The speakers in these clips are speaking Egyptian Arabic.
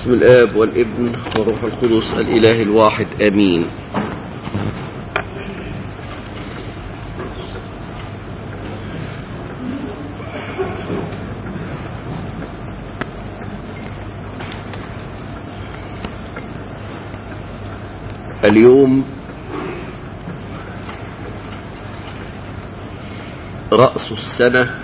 باسم الآب والابن والروح القدس الإله الواحد آمين اليوم رأس السنة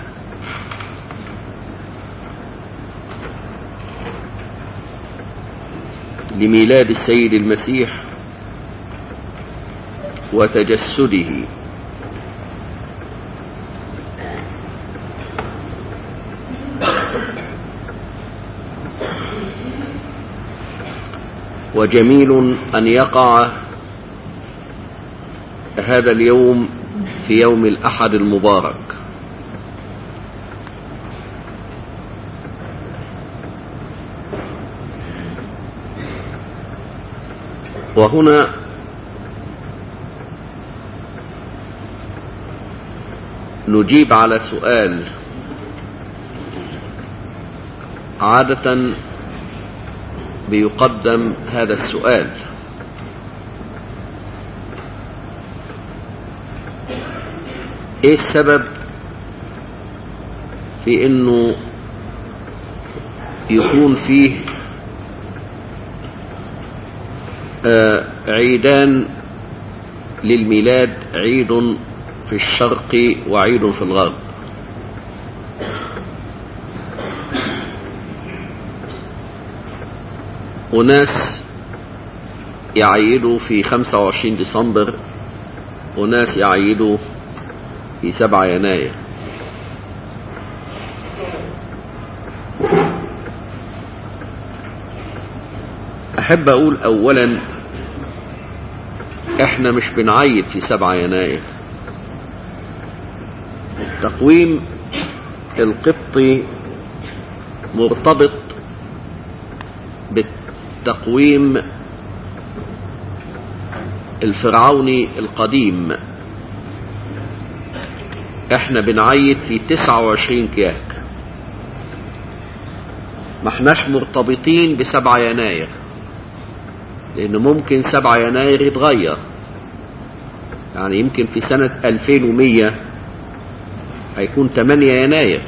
لميلاد السيد المسيح وتجسده وجميل أن يقع هذا اليوم في يوم الأحد المبارك وهنا نجيب على سؤال عادة بيقدم هذا السؤال ايه السبب في انه يكون فيه آه عيدان للميلاد عيد في الشرق وعيد في الغرب وناس يعيدوا في 25 ديسمبر وناس يعيدوا في 7 يناير احب اقول اولا احنا مش بنعيد في 7 يناير التقويم القبطي مرتبط بالتقويم الفرعوني القديم احنا بنعيد في 29 كياك ما احناش مرتبطين بسبعة يناير لان ممكن سبعة يناير يتغير يعني يمكن في سنة 2100 هيكون 8 يناير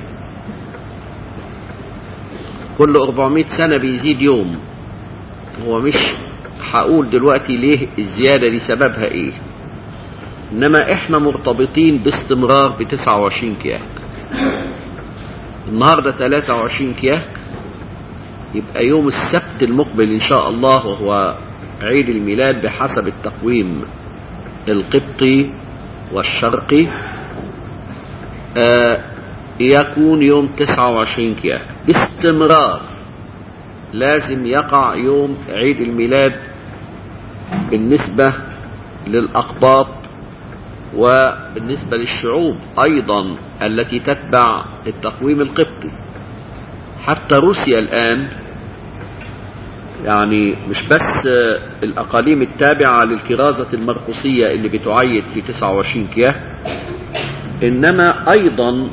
كل 400 سنة بيزيد يوم هو مش هقول دلوقتي ليه الزيادة دي سببها ايه انما احنا مرتبطين باستمرار ب 29 كياك النهاردة 23 كياك يبقى يوم السبت المقبل ان شاء الله وهو عيد الميلاد بحسب التقويم القبطي والشرقي آه يكون يوم 29 كياك باستمرار لازم يقع يوم عيد الميلاد بالنسبة للأقباط وبالنسبة للشعوب أيضا التي تتبع التقويم القبطي حتى روسيا الآن يعني مش بس الأقاليم التابعة للكرازة المرقسية اللي بتعيد في 29 كياه إنما أيضا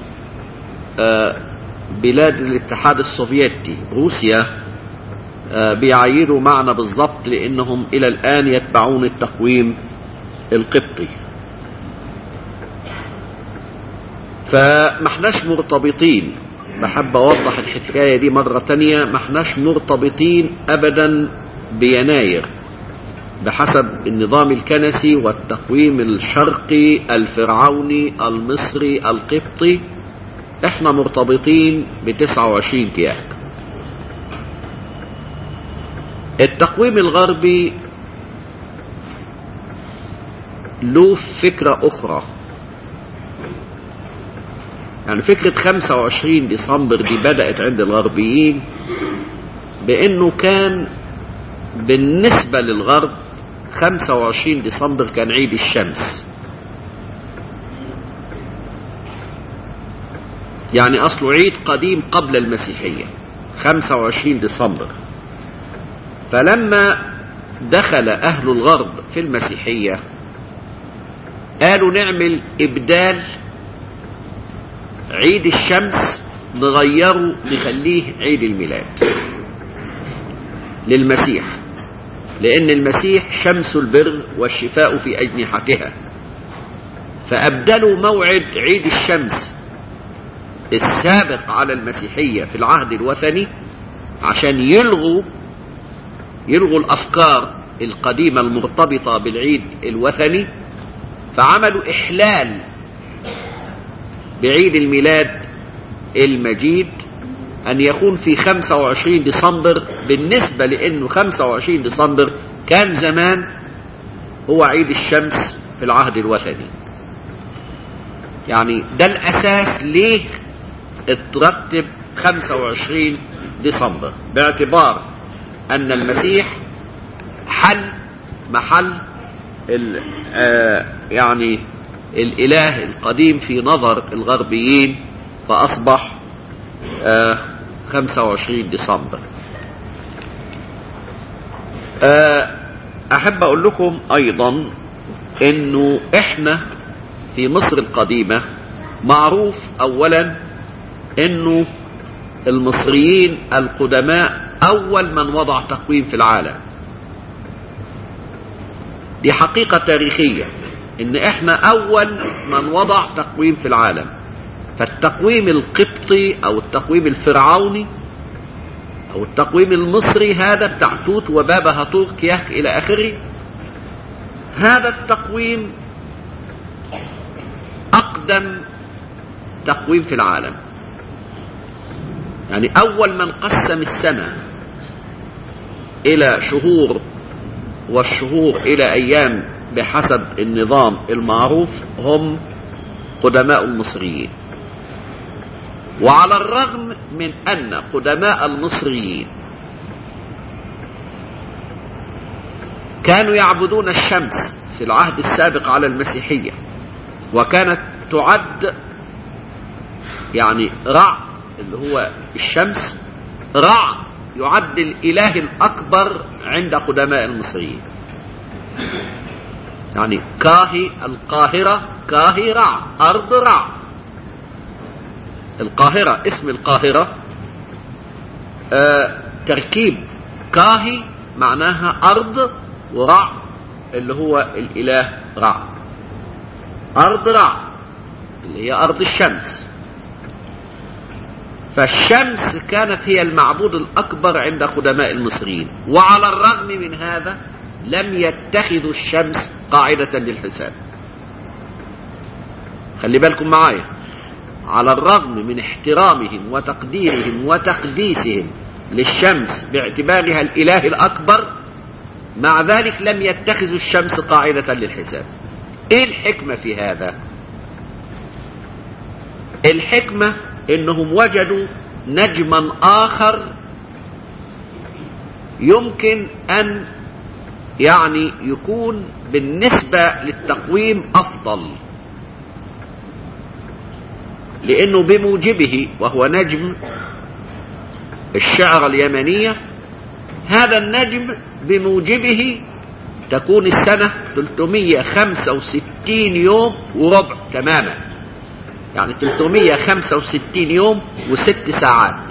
بلاد الاتحاد السوفيتي روسيا بيعيدوا معنا بالضبط لأنهم إلى الآن يتبعون التقويم القبطي فما احناش مرتبطين بحب اوضح الحكاية دي مرة تانية ما احناش مرتبطين ابدا بيناير بحسب النظام الكنسي والتقويم الشرقي الفرعوني المصري القبطي احنا مرتبطين ب 29 كياك التقويم الغربي له فكرة أخرى يعني فكرة 25 ديسمبر دي بدأت عند الغربيين بأنه كان بالنسبة للغرب 25 ديسمبر كان عيد الشمس يعني أصله عيد قديم قبل المسيحية 25 ديسمبر فلما دخل أهل الغرب في المسيحية قالوا نعمل إبدال عيد الشمس نغيره نخليه عيد الميلاد للمسيح لأن المسيح شمس البر والشفاء في أجنحتها فأبدلوا موعد عيد الشمس السابق على المسيحية في العهد الوثني عشان يلغوا يلغوا الأفكار القديمة المرتبطة بالعيد الوثني فعملوا إحلال بعيد الميلاد المجيد أن يكون في 25 ديسمبر بالنسبة لأنه 25 ديسمبر كان زمان هو عيد الشمس في العهد الوثني يعني ده الأساس ليه اترتب 25 ديسمبر باعتبار أن المسيح حل محل ال آه يعني الإله القديم في نظر الغربيين فأصبح آه 25 ديسمبر آه أحب أقول لكم أيضا أنه إحنا في مصر القديمة معروف أولا أنه المصريين القدماء أول من وضع تقويم في العالم دي حقيقة تاريخية ان احنا اول من وضع تقويم في العالم فالتقويم القبطي او التقويم الفرعوني او التقويم المصري هذا بتاع توت وبابا هاتور كياك الى اخره هذا التقويم اقدم تقويم في العالم يعني اول من قسم السنة الى شهور والشهور الى ايام بحسب النظام المعروف هم قدماء المصريين وعلى الرغم من أن قدماء المصريين كانوا يعبدون الشمس في العهد السابق على المسيحية وكانت تعد يعني رع اللي هو الشمس رع يعد الإله الأكبر عند قدماء المصريين يعني كاهي القاهرة كاهي رع أرض رع القاهرة اسم القاهرة آه تركيب كاهي معناها أرض ورع اللي هو الإله رع أرض رع اللي هي أرض الشمس فالشمس كانت هي المعبود الأكبر عند قدماء المصريين وعلى الرغم من هذا لم يتخذوا الشمس قاعدة للحساب خلي بالكم معايا على الرغم من احترامهم وتقديرهم وتقديسهم للشمس باعتبارها الإله الأكبر مع ذلك لم يتخذوا الشمس قاعدة للحساب ايه الحكمة في هذا الحكمة انهم وجدوا نجما اخر يمكن ان يعني يكون بالنسبة للتقويم افضل لانه بموجبه وهو نجم الشعر اليمنية هذا النجم بموجبه تكون السنة 365 يوم وربع تماما يعني 365 يوم وست ساعات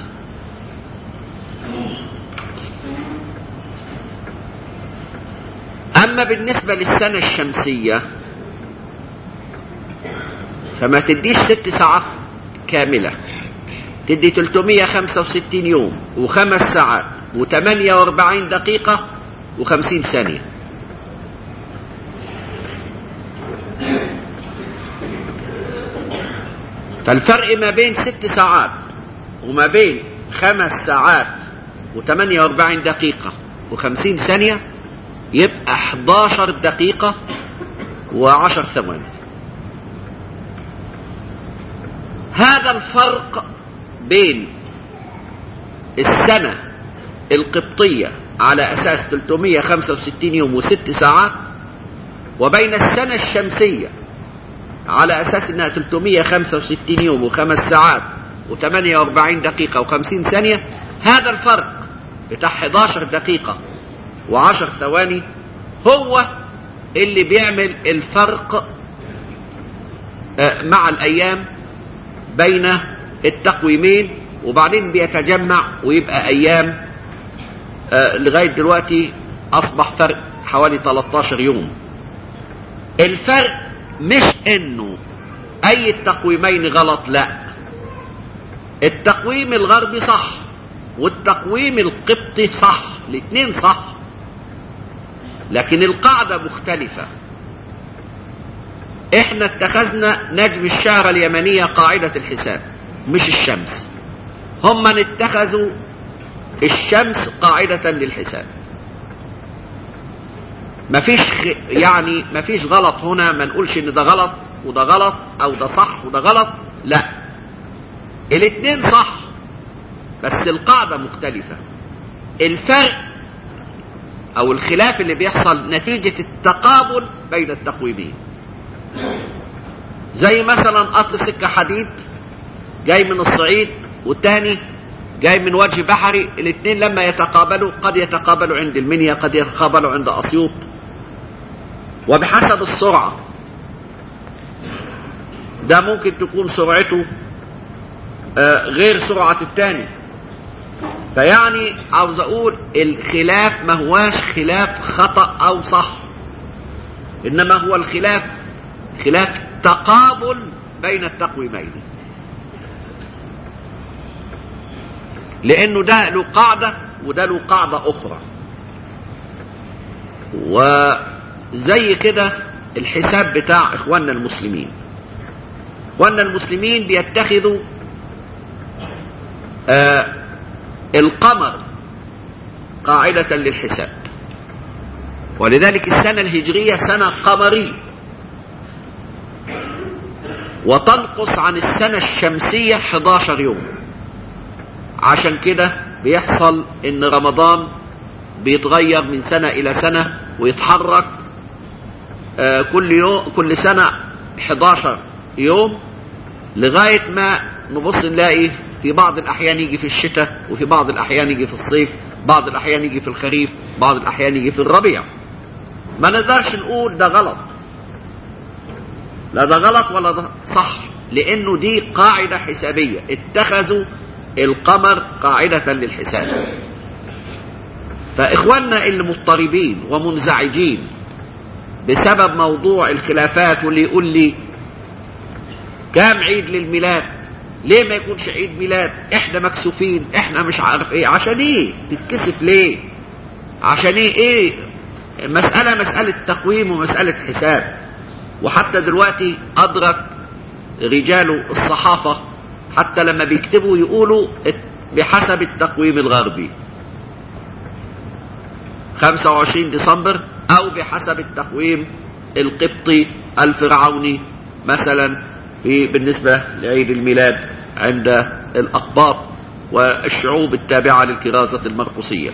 أما بالنسبة للسنة الشمسية فما تديش ست ساعات كاملة تدي 365 يوم وخمس ساعات و48 دقيقة و50 ثانية فالفرق ما بين ست ساعات وما بين خمس ساعات و48 دقيقة و50 ثانية يبقى 11 دقيقة و10 ثواني هذا الفرق بين السنة القبطية على أساس 365 يوم وست ساعات وبين السنة الشمسية على أساس أنها 365 يوم وخمس ساعات و48 دقيقة و50 ثانية هذا الفرق بتاع 11 دقيقة و10 ثواني هو اللي بيعمل الفرق مع الأيام بين التقويمين وبعدين بيتجمع ويبقى أيام آه لغاية دلوقتي أصبح فرق حوالي 13 يوم الفرق مش انه اي التقويمين غلط لا التقويم الغربي صح والتقويم القبطي صح الاثنين صح لكن القاعدة مختلفة احنا اتخذنا نجم الشعر اليمنية قاعدة الحساب مش الشمس هم اتخذوا الشمس قاعدة للحساب مفيش خ... يعني مفيش غلط هنا ما نقولش ان ده غلط وده غلط او ده صح وده غلط لا الاثنين صح بس القاعدة مختلفة الفرق او الخلاف اللي بيحصل نتيجة التقابل بين التقويمين زي مثلا قطر سكة حديد جاي من الصعيد والتاني جاي من وجه بحري الاثنين لما يتقابلوا قد يتقابلوا عند المنيا قد يتقابلوا عند اسيوط وبحسب السرعة ده ممكن تكون سرعته آه غير سرعة الثاني فيعني عاوز اقول الخلاف ما هواش خلاف خطأ او صح انما هو الخلاف خلاف تقابل بين التقويمين لانه ده له قاعدة وده له قاعدة اخرى وزي كده الحساب بتاع اخواننا المسلمين اخواننا المسلمين بيتخذوا آه القمر قاعدة للحساب ولذلك السنة الهجرية سنة قمرية وتنقص عن السنة الشمسية 11 يوم عشان كده بيحصل ان رمضان بيتغير من سنة الى سنة ويتحرك آه كل يوم كل سنة 11 يوم لغاية ما نبص نلاقي في بعض الأحيان يجي في الشتاء وفي بعض الأحيان يجي في الصيف بعض الأحيان يجي في الخريف بعض الأحيان يجي في الربيع ما نقدرش نقول ده غلط لا ده غلط ولا ده صح لأنه دي قاعدة حسابية اتخذوا القمر قاعدة للحساب فإخواننا اللي مضطربين ومنزعجين بسبب موضوع الخلافات واللي يقول لي كام عيد للميلاد ليه ما يكونش عيد ميلاد احنا مكسوفين احنا مش عارف ايه عشان ايه تتكسف ليه عشان ايه ايه مسألة مسألة تقويم ومسألة حساب وحتى دلوقتي أدرك رجال الصحافة حتى لما بيكتبوا يقولوا بحسب التقويم الغربي 25 ديسمبر أو بحسب التقويم القبطي الفرعوني مثلا في بالنسبة لعيد الميلاد عند الأقباط والشعوب التابعة للكرازة المرقسية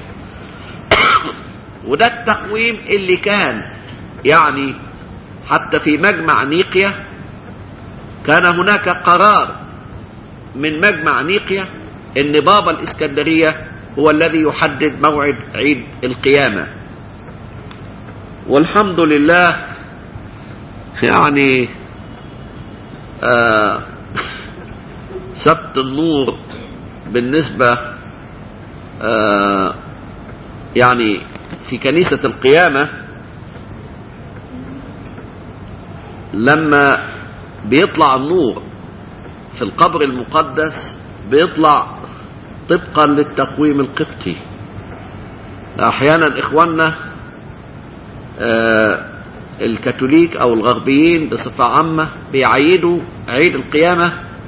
وده التقويم اللي كان يعني حتى في مجمع نيقيا كان هناك قرار من مجمع نيقيا ان بابا الاسكندرية هو الذي يحدد موعد عيد القيامة والحمد لله يعني آه سبت النور بالنسبة آه يعني في كنيسة القيامة لما بيطلع النور في القبر المقدس بيطلع طبقا للتقويم القبطي احيانا اخواننا آه الكاثوليك او الغربيين بصفة عامة بيعيدوا عيد القيامة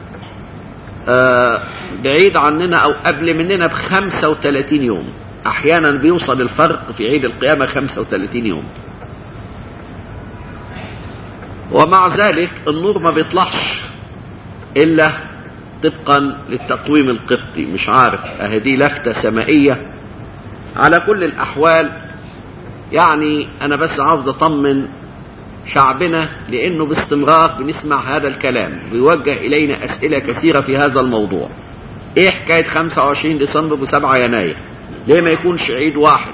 آه بعيد عننا او قبل مننا ب 35 يوم احيانا بيوصل الفرق في عيد القيامة 35 يوم ومع ذلك النور ما بيطلعش الا طبقا للتقويم القبطي مش عارف اهدي لفتة سمائية على كل الاحوال يعني انا بس عاوز اطمن شعبنا لانه باستمرار بنسمع هذا الكلام بيوجه الينا اسئله كثيره في هذا الموضوع ايه حكايه 25 ديسمبر و7 يناير ليه ما يكونش عيد واحد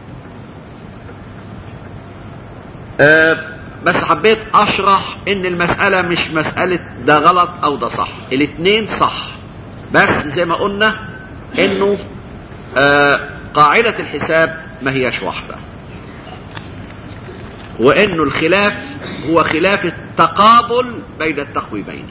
أه بس حبيت اشرح ان المساله مش مساله ده غلط او ده صح الاثنين صح بس زي ما قلنا انه أه قاعدة الحساب ما هيش واحدة وانه الخلاف هو خلاف التقابل بين التقويمين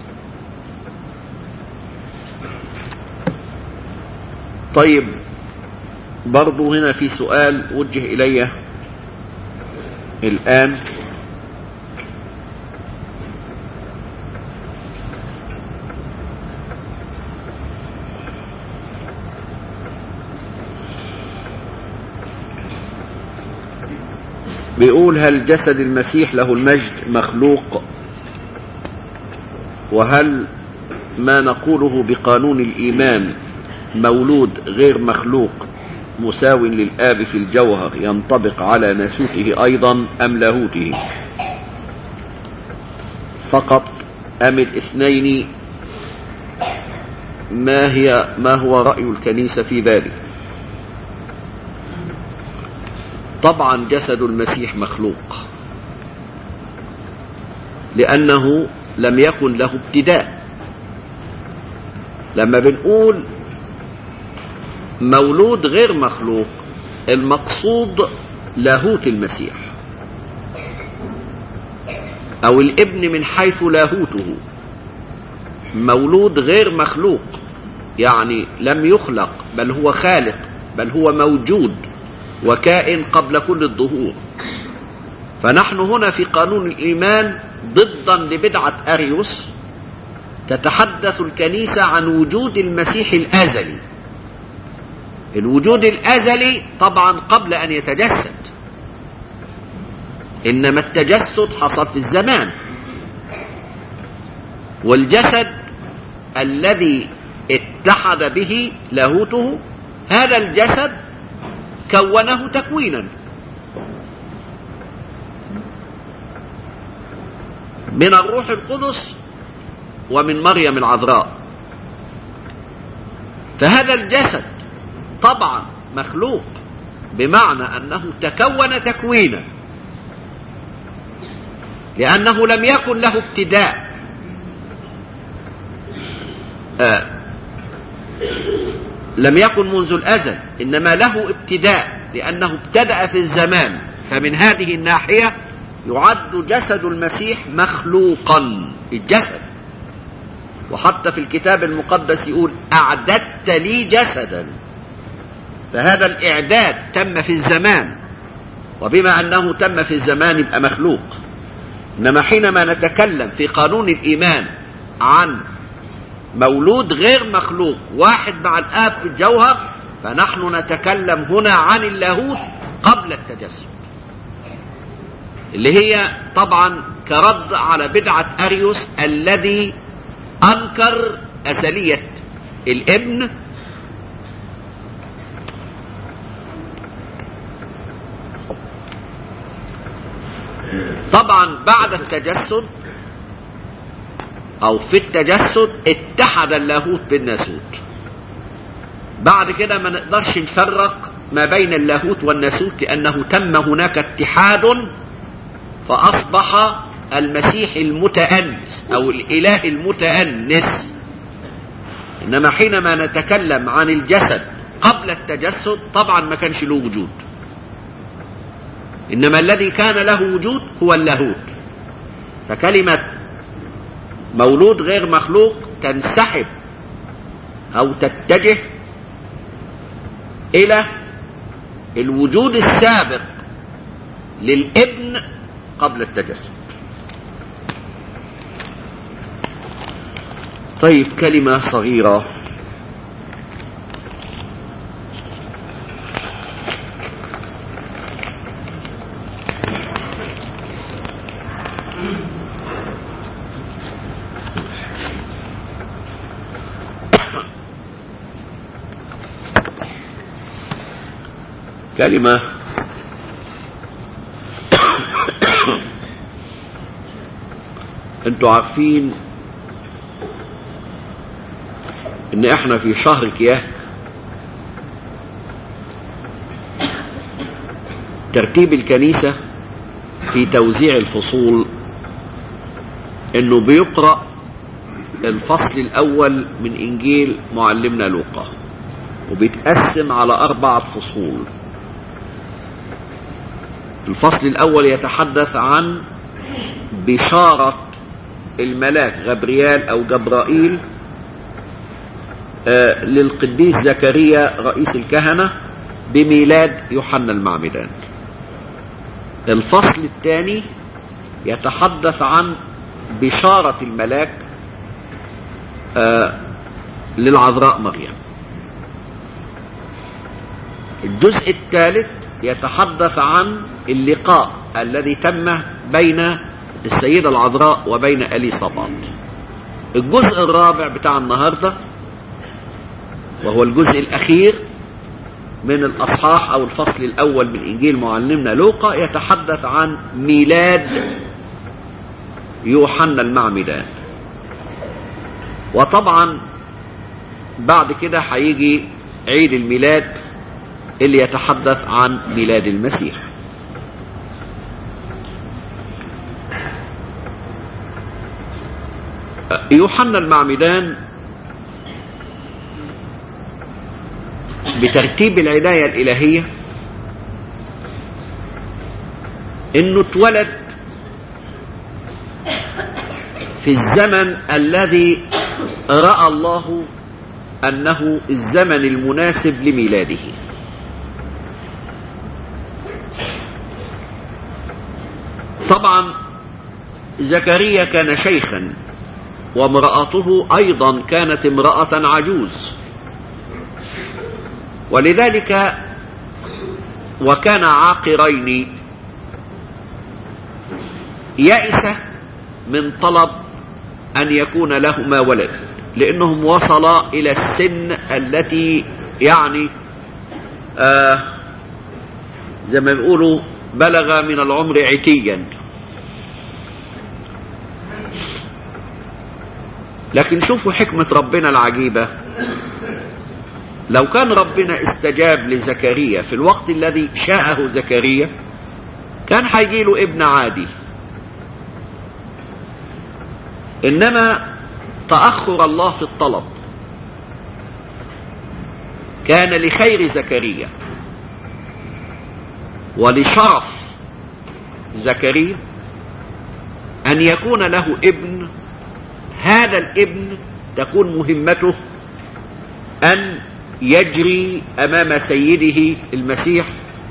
طيب برضو هنا في سؤال وجه الي الان بيقول هل جسد المسيح له المجد مخلوق وهل ما نقوله بقانون الإيمان مولود غير مخلوق مساو للآب في الجوهر ينطبق على ناسوته أيضا أم لاهوته فقط أم الاثنين ما هي ما هو رأي الكنيسة في ذلك طبعا جسد المسيح مخلوق لأنه لم يكن له ابتداء لما بنقول مولود غير مخلوق المقصود لاهوت المسيح أو الابن من حيث لاهوته مولود غير مخلوق يعني لم يخلق بل هو خالق بل هو موجود وكائن قبل كل الظهور فنحن هنا في قانون الإيمان ضدا لبدعة أريوس تتحدث الكنيسة عن وجود المسيح الأزلي الوجود الأزلي طبعا قبل أن يتجسد إنما التجسد حصل في الزمان والجسد الذي اتحد به لاهوته هذا الجسد كونه تكوينا من الروح القدس ومن مريم العذراء فهذا الجسد طبعا مخلوق بمعنى انه تكون تكوينا لانه لم يكن له ابتداء آه لم يكن منذ الازل انما له ابتداء لانه ابتدا في الزمان فمن هذه الناحيه يعد جسد المسيح مخلوقا الجسد وحتى في الكتاب المقدس يقول اعددت لي جسدا فهذا الاعداد تم في الزمان وبما انه تم في الزمان يبقى مخلوق انما حينما نتكلم في قانون الايمان عن مولود غير مخلوق واحد مع الآب في الجوهر فنحن نتكلم هنا عن اللاهوت قبل التجسد اللي هي طبعا كرد على بدعة أريوس الذي أنكر أزلية الابن طبعا بعد التجسد او في التجسد اتحد اللاهوت بالناسوت بعد كده ما نقدرش نفرق ما بين اللاهوت والناسوت لانه تم هناك اتحاد فاصبح المسيح المتأنس او الاله المتأنس انما حينما نتكلم عن الجسد قبل التجسد طبعا ما كانش له وجود انما الذي كان له وجود هو اللاهوت فكلمه مولود غير مخلوق تنسحب او تتجه الى الوجود السابق للابن قبل التجسد طيب كلمة صغيرة كلمة انتوا عارفين ان احنا في شهر كياك ترتيب الكنيسة في توزيع الفصول انه بيقرأ الفصل الاول من انجيل معلمنا لوقا وبيتقسم على أربعة فصول الفصل الأول يتحدث عن بشارة الملاك غبريال أو جبرائيل آه للقديس زكريا رئيس الكهنة بميلاد يوحنا المعمدان الفصل الثاني يتحدث عن بشارة الملاك آه للعذراء مريم الجزء الثالث يتحدث عن اللقاء الذي تم بين السيدة العذراء وبين أليصابات الجزء الرابع بتاع النهاردة وهو الجزء الأخير من الأصحاح أو الفصل الأول من إنجيل معلمنا لوقا يتحدث عن ميلاد يوحنا المعمدان وطبعا بعد كده هيجي عيد الميلاد اللي يتحدث عن ميلاد المسيح يوحنا المعمدان بترتيب العناية الإلهية انه اتولد في الزمن الذي رأى الله أنه الزمن المناسب لميلاده طبعا زكريا كان شيخا وامرأته أيضا كانت امرأة عجوز ولذلك وكان عاقرين يأس من طلب أن يكون لهما ولد لأنهم وصلا إلى السن التي يعني آه زي ما بيقولوا بلغ من العمر عتيا لكن شوفوا حكمة ربنا العجيبة لو كان ربنا استجاب لزكريا في الوقت الذي شاءه زكريا كان هيجيله ابن عادي إنما تأخر الله في الطلب كان لخير زكريا ولشرف زكريا أن يكون له ابن هذا الابن تكون مهمته أن يجري أمام سيده المسيح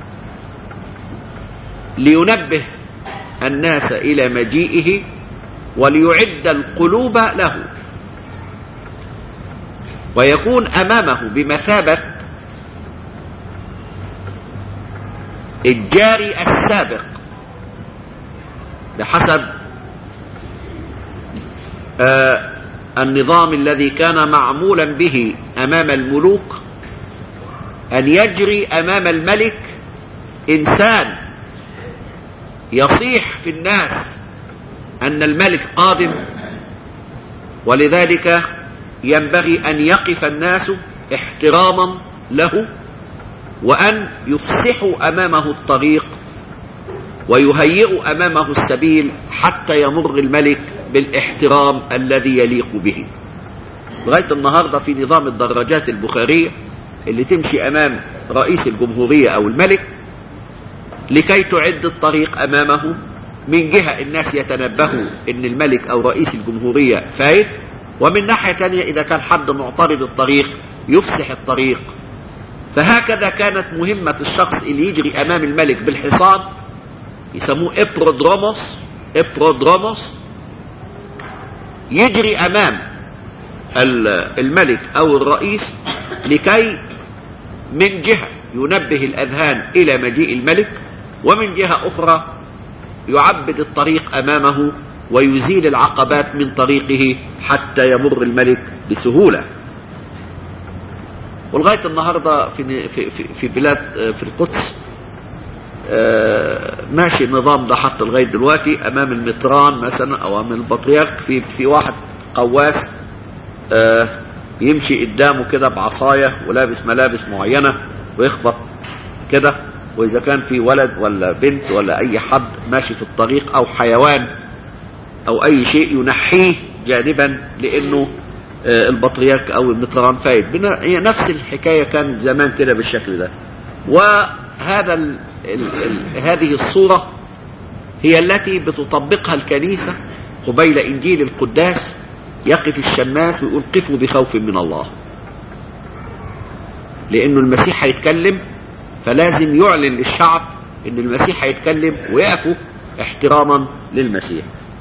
لينبه الناس إلى مجيئه وليعد القلوب له ويكون أمامه بمثابة الجاري السابق بحسب آه النظام الذي كان معمولا به أمام الملوك أن يجري أمام الملك إنسان يصيح في الناس أن الملك قادم ولذلك ينبغي أن يقف الناس احتراما له وأن يفسحوا أمامه الطريق ويهيئوا أمامه السبيل حتى يمر الملك بالاحترام الذي يليق به لغاية النهاردة في نظام الدراجات البخارية اللي تمشي أمام رئيس الجمهورية أو الملك لكي تعد الطريق أمامه من جهة الناس يتنبهوا ان الملك او رئيس الجمهورية فايت ومن ناحية تانية اذا كان حد معترض الطريق يفسح الطريق فهكذا كانت مهمة الشخص اللي يجري امام الملك بالحصان يسموه ابرودروموس ابرودروموس يجري امام الملك او الرئيس لكي من جهة ينبه الاذهان الى مجيء الملك ومن جهة اخرى يعبد الطريق امامه ويزيل العقبات من طريقه حتى يمر الملك بسهولة ولغاية النهاردة في, في, في, في بلاد في القدس ماشي النظام ده حتى لغاية دلوقتي امام المطران مثلا او امام البطريرك في, في واحد قواس يمشي قدامه كده بعصاية ولابس ملابس معينة ويخبط كده وإذا كان في ولد ولا بنت ولا أي حد ماشي في الطريق أو حيوان أو أي شيء ينحيه جانبا لأنه البطريرك او ابن طران فايد بنا- هي نفس الحكايه كان زمان كده بالشكل ده وهذا ال ال ال هذه الصوره هي التي بتطبقها الكنيسه قبيل انجيل القداس يقف الشماس ويقول قفوا بخوف من الله لانه المسيح هيتكلم فلازم يعلن للشعب ان المسيح هيتكلم ويقفوا احتراما للمسيح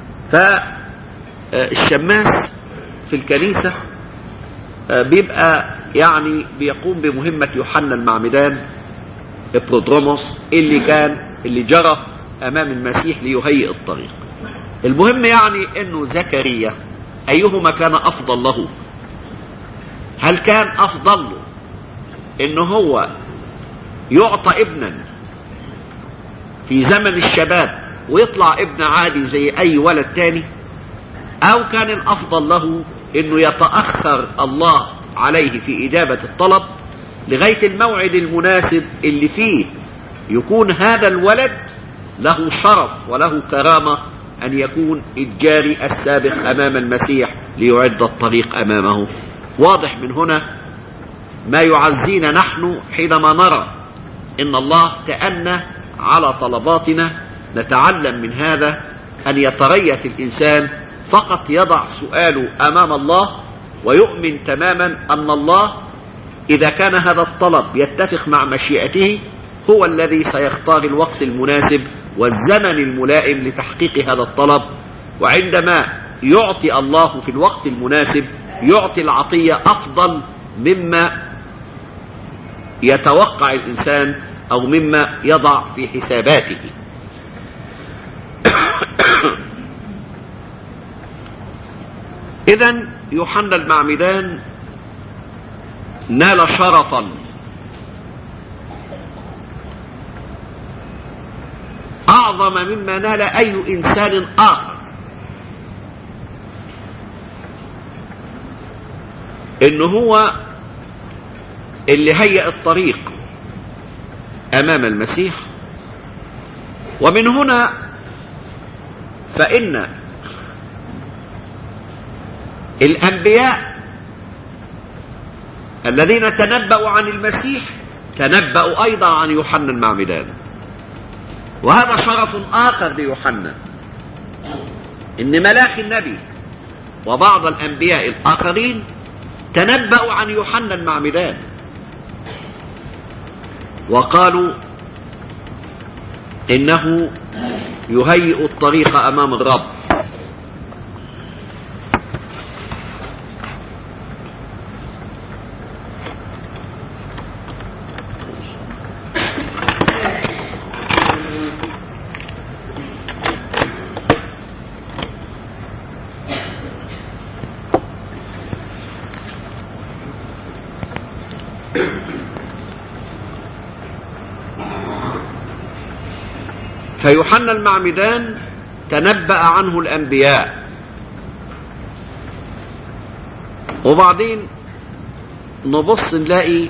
فالشماس في الكنيسة آه، بيبقى يعني بيقوم بمهمة يوحنا المعمدان برودروموس اللي كان اللي جرى أمام المسيح ليهيئ الطريق المهم يعني أنه زكريا أيهما كان أفضل له هل كان أفضل له أنه هو يعطى ابنا في زمن الشباب ويطلع ابن عادي زي أي ولد تاني أو كان الأفضل له أنه يتأخر الله عليه في إجابة الطلب لغاية الموعد المناسب اللي فيه يكون هذا الولد له شرف وله كرامة أن يكون الجاري السابق أمام المسيح ليعد الطريق أمامه واضح من هنا ما يعزينا نحن حينما نرى إن الله تأنى على طلباتنا نتعلم من هذا أن يتريث الإنسان فقط يضع سؤاله أمام الله ويؤمن تماما أن الله إذا كان هذا الطلب يتفق مع مشيئته هو الذي سيختار الوقت المناسب والزمن الملائم لتحقيق هذا الطلب وعندما يعطي الله في الوقت المناسب يعطي العطية أفضل مما يتوقع الإنسان أو مما يضع في حساباته إذا يوحنا المعمدان نال شرفا أعظم مما نال أي إنسان آخر إن هو اللي هيأ الطريق أمام المسيح ومن هنا فإن الأنبياء الذين تنبأوا عن المسيح تنبأوا أيضا عن يوحنا المعمدان وهذا شرف آخر ليوحنا إن ملاك النبي وبعض الأنبياء الآخرين تنبأوا عن يوحنا المعمدان وقالوا إنه يهيئ الطريق أمام الرب فيوحنا المعمدان تنبأ عنه الأنبياء وبعدين نبص نلاقي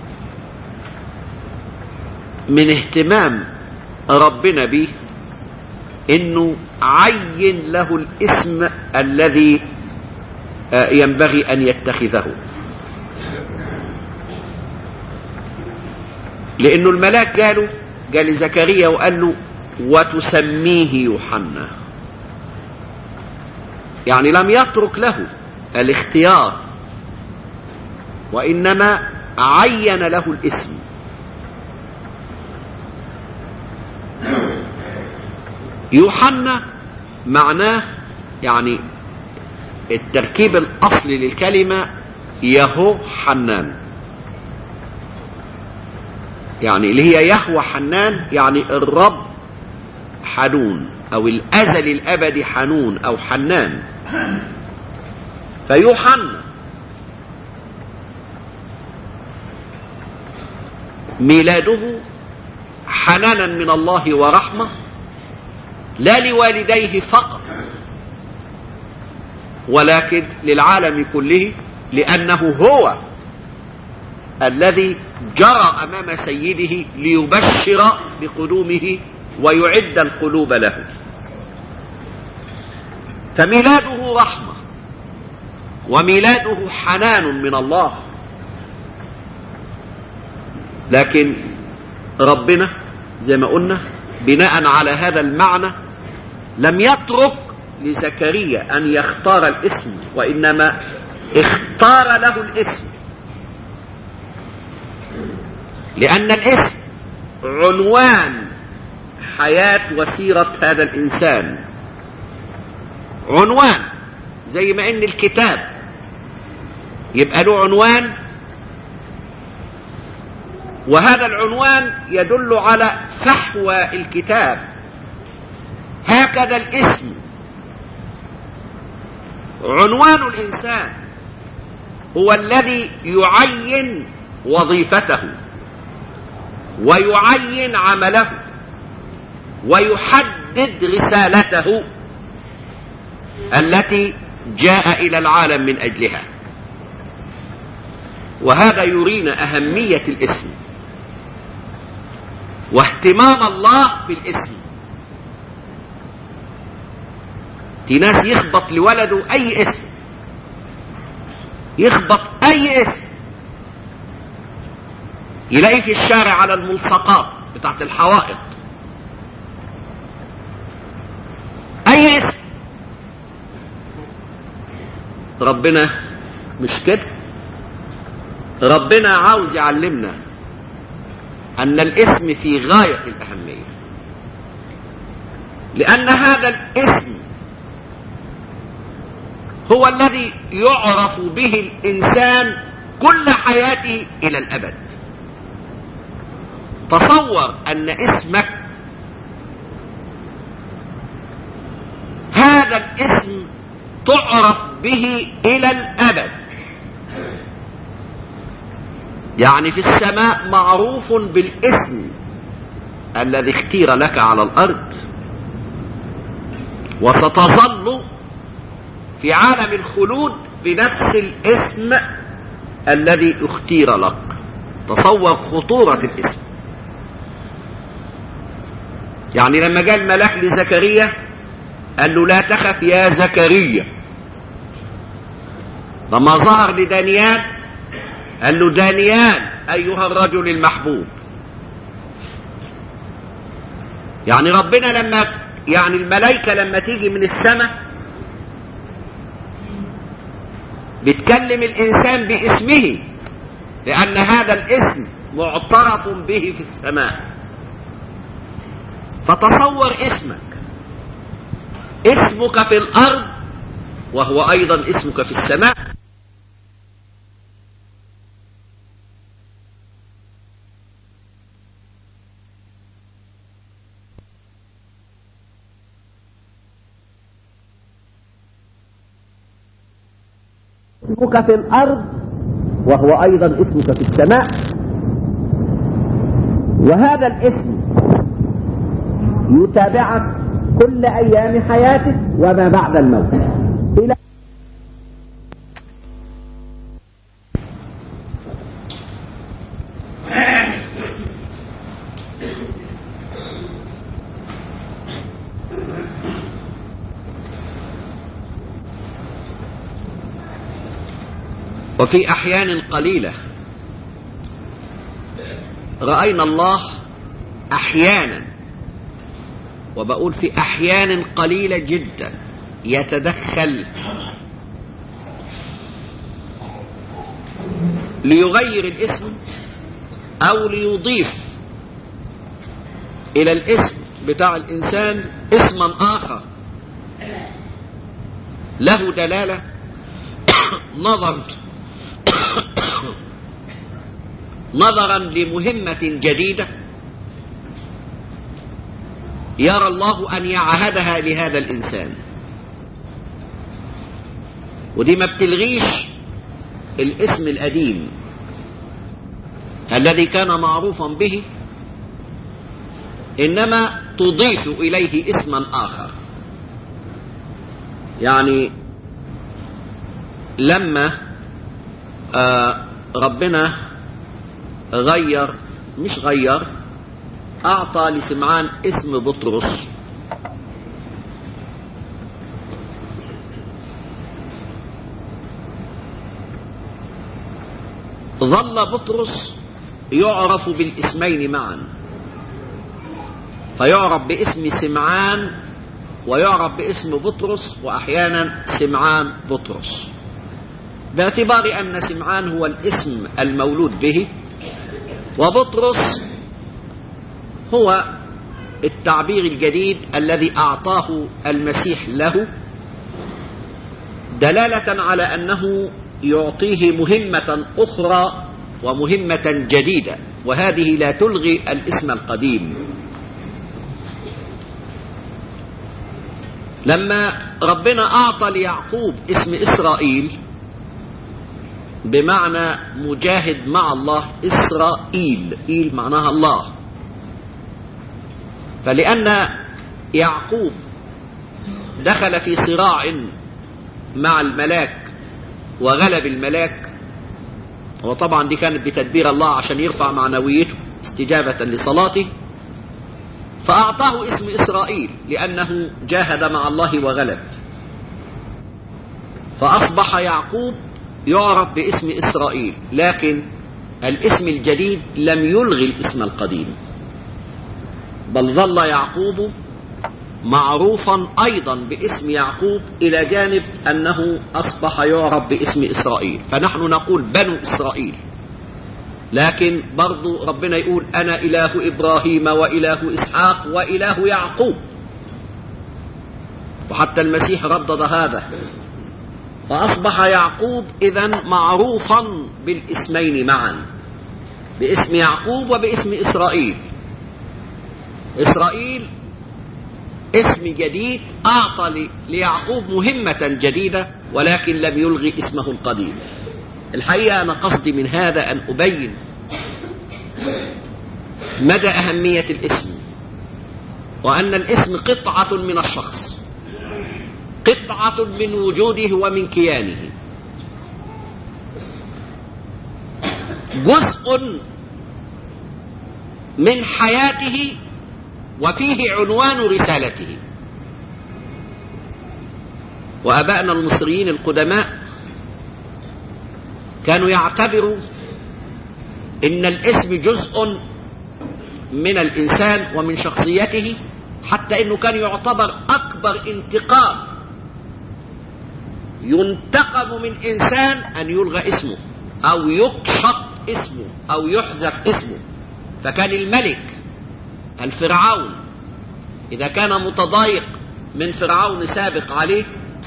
من اهتمام ربنا به انه عين له الاسم الذي آه، ينبغي ان يتخذه لانه الملاك قاله قال لزكريا وقال له وتسميه يوحنا يعني لم يترك له الاختيار وانما عين له الاسم يوحنا معناه يعني التركيب الاصلي للكلمه يهو حنان يعني اللي هي يهوى حنان يعني الرب حنون او الازل الابدي حنون او حنان فيوحنا ميلاده حنانا من الله ورحمه لا لوالديه فقط ولكن للعالم كله لانه هو الذي جرى امام سيده ليبشر بقدومه ويعد القلوب له فميلاده رحمه وميلاده حنان من الله لكن ربنا زي ما قلنا بناء على هذا المعنى لم يترك لزكريا أن يختار الاسم وإنما اختار له الاسم لأن الاسم عنوان حياة وسيرة هذا الإنسان عنوان زي ما إن الكتاب يبقى له عنوان وهذا العنوان يدل على فحوى الكتاب هكذا الاسم عنوان الإنسان هو الذي يعين وظيفته ويعين عمله ويحدد رسالته التي جاء إلى العالم من أجلها وهذا يرينا أهمية الاسم واهتمام الله بالاسم في ناس يخبط لولده أي اسم يخبط أي اسم يلاقيه في الشارع على الملصقات بتاعت الحوائط أي اسم ربنا مش كده ربنا عاوز يعلمنا أن الاسم في غاية الأهمية لأن هذا الاسم هو الذي يعرف به الإنسان كل حياته إلى الأبد تصور أن اسمك هذا الاسم تعرف به إلى الأبد يعني في السماء معروف بالاسم الذي اختير لك على الأرض وستظل في عالم الخلود بنفس الاسم الذي اختير لك تصور خطورة الاسم يعني لما جاء الملاك لزكريا قال له لا تخف يا زكريا لما ظهر لدانيال قال له دانيال أيها الرجل المحبوب يعني ربنا لما يعني الملائكة لما تيجي من السماء بتكلم الإنسان باسمه لأن هذا الاسم معترف به في السماء فتصور اسمك اسمك في الأرض وهو أيضا اسمك في السماء اسمك في الأرض وهو أيضا اسمك في السماء وهذا الاسم يتابعك كل أيام حياتك وما بعد الموت إلى وفي أحيان قليلة رأينا الله أحيانا وبقول في أحيان قليلة جدا يتدخل ليغير الاسم أو ليضيف إلى الاسم بتاع الإنسان اسما آخر له دلالة نظر نظرا لمهمة جديدة يرى الله أن يعهدها لهذا الإنسان ودي ما بتلغيش الاسم القديم الذي كان معروفا به إنما تضيف إليه اسما آخر يعني لما آه ربنا غير مش غير أعطى لسمعان اسم بطرس ظل بطرس يعرف بالاسمين معا فيعرف باسم سمعان ويعرف باسم بطرس واحيانا سمعان بطرس باعتبار ان سمعان هو الاسم المولود به وبطرس هو التعبير الجديد الذي اعطاه المسيح له دلاله على انه يعطيه مهمه اخرى ومهمه جديده وهذه لا تلغي الاسم القديم لما ربنا اعطى ليعقوب اسم اسرائيل بمعنى مجاهد مع الله اسرائيل ايل معناها الله فلان يعقوب دخل في صراع مع الملاك وغلب الملاك وطبعا دي كانت بتدبير الله عشان يرفع معنويته استجابة لصلاته فأعطاه اسم إسرائيل لأنه جاهد مع الله وغلب فأصبح يعقوب يعرف باسم إسرائيل لكن الاسم الجديد لم يلغي الاسم القديم بل ظل يعقوب معروفا أيضا باسم يعقوب إلى جانب أنه أصبح يعرف باسم إسرائيل فنحن نقول بنو إسرائيل لكن برضو ربنا يقول أنا إله إبراهيم وإله إسحاق وإله يعقوب وحتى المسيح ردد هذا فأصبح يعقوب إذا معروفا بالاسمين معا باسم يعقوب وباسم إسرائيل إسرائيل اسم جديد أعطى ليعقوب مهمة جديدة ولكن لم يلغي اسمه القديم الحقيقة أنا قصدي من هذا أن أبين مدى أهمية الاسم وأن الاسم قطعة من الشخص قطعة من وجوده ومن كيانه جزء من حياته وفيه عنوان رسالته وابائنا المصريين القدماء كانوا يعتبروا ان الاسم جزء من الانسان ومن شخصيته حتى انه كان يعتبر اكبر انتقام ينتقم من انسان ان يلغى اسمه او يقشط اسمه او يحذف اسمه فكان الملك الفرعون إذا كان متضايق من فرعون سابق عليه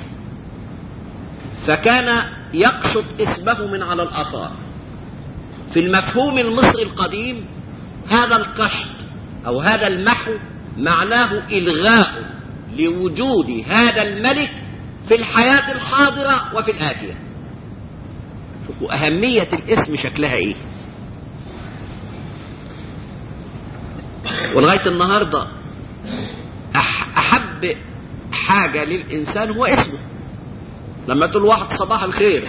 فكان يقشط اسمه من على الآثار في المفهوم المصري القديم هذا القشط أو هذا المحو معناه إلغاء لوجود هذا الملك في الحياة الحاضرة وفي الآتية شوفوا أهمية الاسم شكلها إيه ولغاية النهاردة أحب حاجة للإنسان هو اسمه لما تقول واحد صباح الخير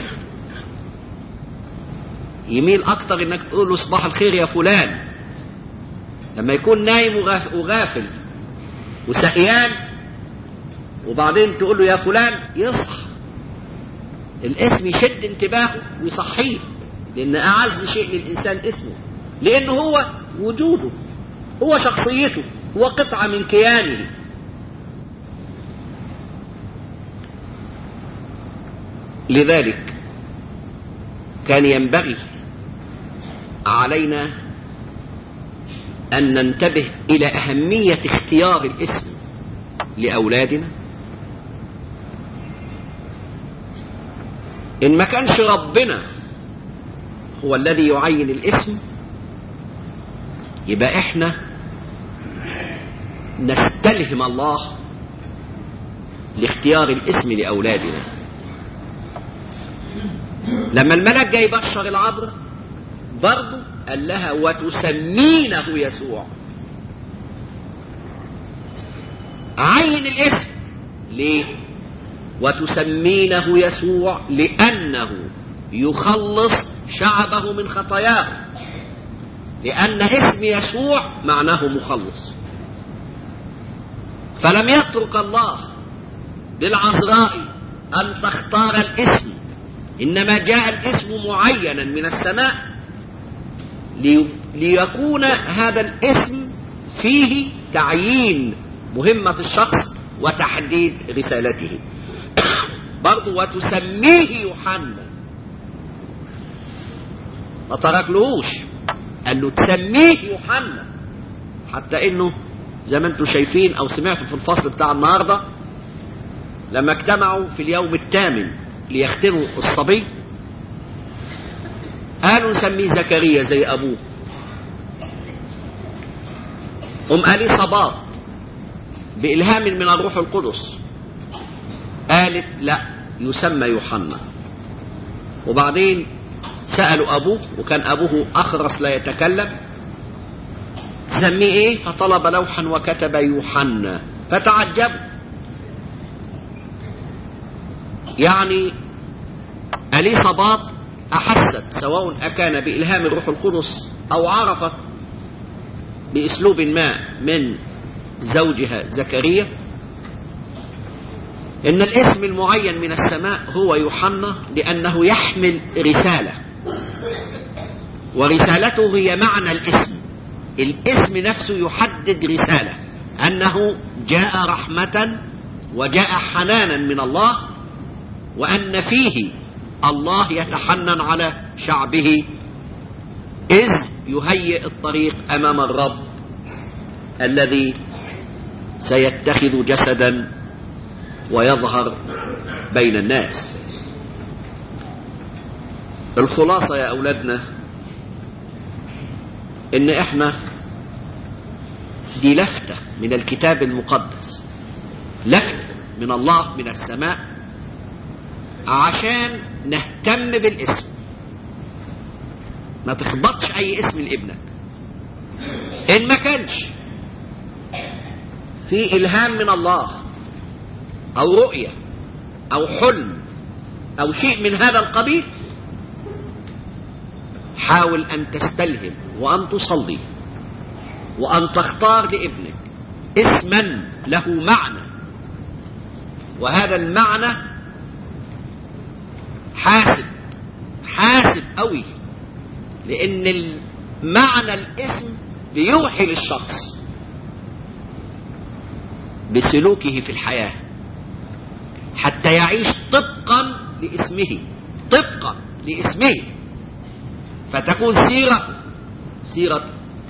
يميل أكتر إنك تقول له صباح الخير يا فلان لما يكون نايم وغافل وسقيان وبعدين تقول له يا فلان يصحى الاسم يشد انتباهه ويصحيه لأن أعز شيء للإنسان اسمه لأنه هو وجوده هو شخصيته هو قطعة من كيانه لذلك كان ينبغي علينا أن ننتبه إلى أهمية اختيار الاسم لأولادنا إن ما كانش ربنا هو الذي يعين الاسم يبقى احنا نستلهم الله لاختيار الاسم لأولادنا لما الملك جاي يبشر العذراء برضه قال لها وتسمينه يسوع عين الاسم ليه وتسمينه يسوع لأنه يخلص شعبه من خطاياه لأن اسم يسوع معناه مخلص فلم يترك الله للعذراء أن تختار الاسم إنما جاء الاسم معينا من السماء لي ليكون هذا الاسم فيه تعيين مهمة الشخص وتحديد رسالته برضو وتسميه يوحنا ما تركلهوش قال له تسميه يوحنا حتى انه زي ما انتم شايفين او سمعتوا في الفصل بتاع النهارده لما اجتمعوا في اليوم الثامن ليختموا الصبي قالوا نسميه زكريا زي ابوه ام قال صباط بإلهام من الروح القدس قالت لا يسمى يوحنا وبعدين سألوا أبوه وكان أبوه أخرس لا يتكلم تسميه إيه فطلب لوحا وكتب يوحنا فتعجبوا يعني أليصابات أحست سواء أكان بإلهام الروح القدس أو عرفت بأسلوب ما من زوجها زكريا إن الاسم المعين من السماء هو يوحنا لأنه يحمل رسالة ورسالته هي معنى الاسم الاسم نفسه يحدد رسالة أنه جاء رحمة وجاء حنانا من الله وأن فيه الله يتحنن على شعبه إذ يهيئ الطريق أمام الرب الذي سيتخذ جسدا ويظهر بين الناس الخلاصة يا أولادنا إن إحنا دي لفتة من الكتاب المقدس لفتة من الله من السماء عشان نهتم بالاسم ما تخبطش أي اسم لابنك إن ما كانش في إلهام من الله أو رؤية أو حلم أو شيء من هذا القبيل حاول أن تستلهم وأن تصلي وأن تختار لابنك اسما له معنى وهذا المعنى حاسب حاسب قوي لأن معنى الاسم بيوحي للشخص بسلوكه في الحياة حتى يعيش طبقا لاسمه طبقا لاسمه فتكون سيرة سيرة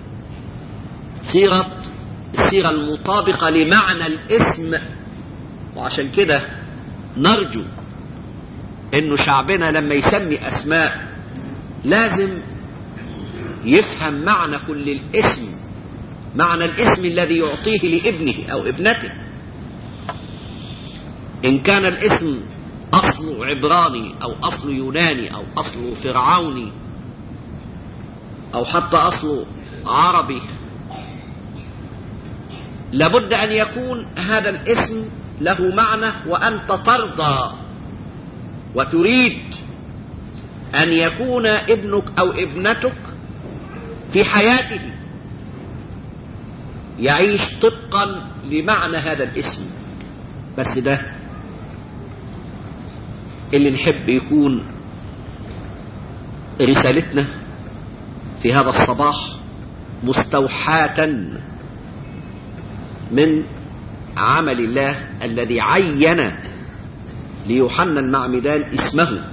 سيرة السيرة المطابقة لمعنى الاسم وعشان كده نرجو انه شعبنا لما يسمي اسماء لازم يفهم معنى كل الاسم معنى الاسم الذي يعطيه لابنه او ابنته ان كان الاسم اصله عبراني او اصله يوناني او اصله فرعوني او حتى اصله عربي لابد ان يكون هذا الاسم له معنى وانت ترضى وتريد ان يكون ابنك او ابنتك في حياته يعيش طبقا لمعنى هذا الاسم بس ده اللي نحب يكون رسالتنا في هذا الصباح مستوحاة من عمل الله الذي عين ليوحنا المعمدان اسمه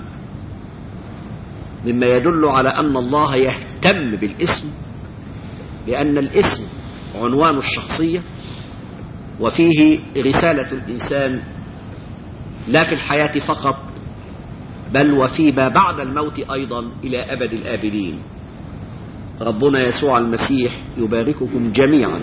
مما يدل على أن الله يهتم بالاسم لأن الاسم عنوان الشخصية وفيه رسالة الإنسان لا في الحياة فقط بل وفيما بعد الموت أيضا إلى أبد الآبدين ربنا يسوع المسيح يبارككم جميعا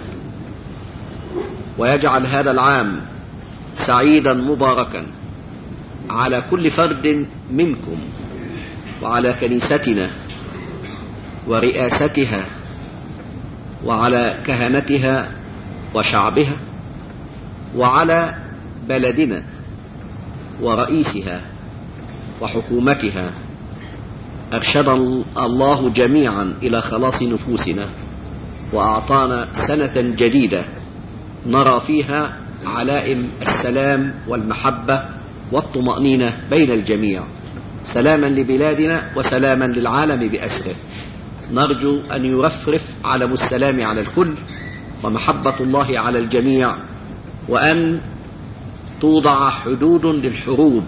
ويجعل هذا العام سعيدا مباركا على كل فرد منكم وعلى كنيستنا ورئاستها وعلى كهنتها وشعبها وعلى بلدنا ورئيسها وحكومتها أرشد الله جميعا إلى خلاص نفوسنا وأعطانا سنة جديدة نرى فيها علائم السلام والمحبة والطمأنينة بين الجميع سلاما لبلادنا وسلاما للعالم بأسره نرجو أن يرفرف علم السلام على الكل ومحبة الله على الجميع وأن توضع حدود للحروب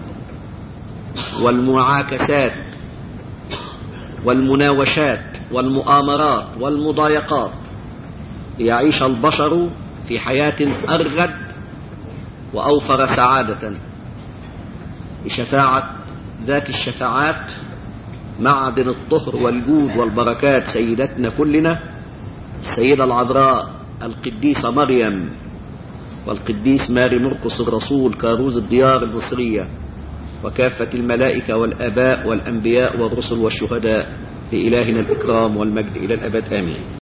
والمعاكسات والمناوشات والمؤامرات والمضايقات ليعيش البشر في حياة أرغد وأوفر سعادة بشفاعة ذات الشفاعات معدن الطهر والجود والبركات سيدتنا كلنا السيدة العذراء القديسة مريم والقديس ماري مرقس الرسول كاروز الديار المصرية وكافة الملائكة والآباء والأنبياء والرسل والشهداء لإلهنا الإكرام والمجد إلى الأبد آمين